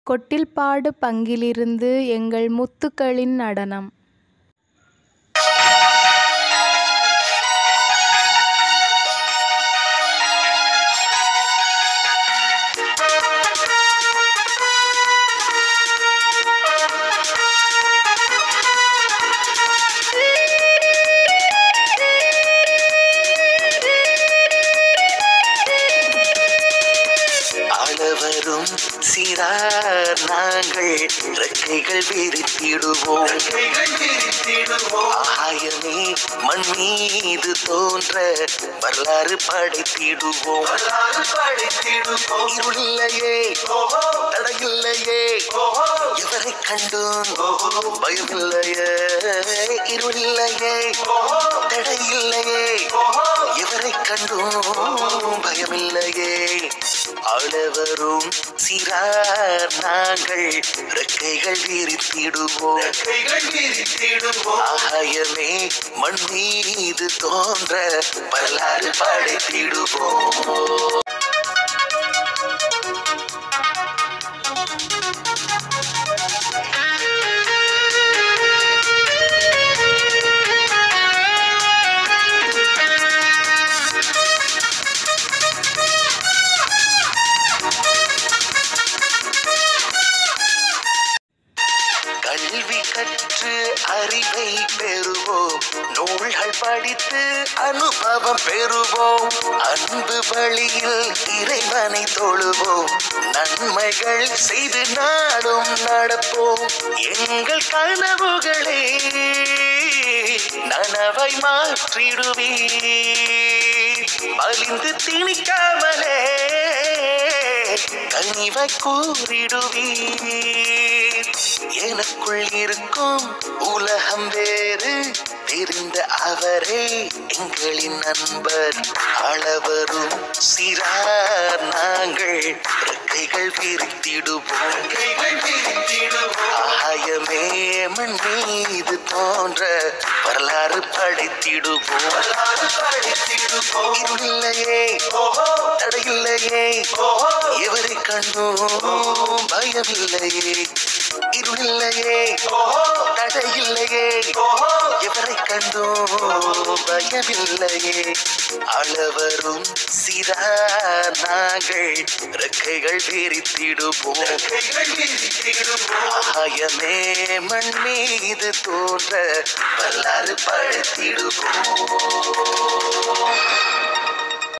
கொட்டில்பாடு பங்கிலிருந்து எங்கள் முத்துக்களின் நடனம் ஆளவரும் சிறார் நாங்கள் ரெக்கைகள் விரித்திடுவோம் ஆயமே மண் மீது தோன்ற வரலாறு படைத்திடுவோம் இருளில்லையே தடையில்லையே எவரை கண்டும் பயமில்லையே இருளில்லையே தடையில்லையே எவரை கண்டும் பயமில்லையே ஆளவரும் சிறார் நாங்கள் ரெக்கைகள் விரித்திடுவோம் ஆகாயமே மண் மீது தோன்ற வரலாறு படைத்திடுவோம் கல்வி கற்று அறிவை பெறுவோம் நூல்கள் படித்து அனுபவம் பெறுவோம் அன்பு வழியில் இறைவனை தொழுவோம் நன்மைகள் செய்து நாடும் நடப்போம் எங்கள் கனவுகளே நனவை மாற்றிடுவீர் மலிந்து திணிக்காமலே கனிவை கூறிடுவீர் எனக்குள் இருக்கும் உலகம் வேறு தெரிந்த அவரே எங்களின் நண்பர் அளவரும் சிறார் நாங்கள் ரெக்கைகள் விரித்திடுவோம் ஆயமே மண் மீது தோன்ற வரலாறு படைத்திடுவோம் இருளில்லையே தடையில்லையே எவரை கண்டும் பயமில்லையே இருளில்லையே தடையில்லையே எவரை கண்டும் பயமில்லையே அளவரும் சிறா நாங்கள் ரெக்கைகள் விரித்திடுவோம் ஆயமே மண் மீது தோன்ற வரலாறு படைத்திடுவோம்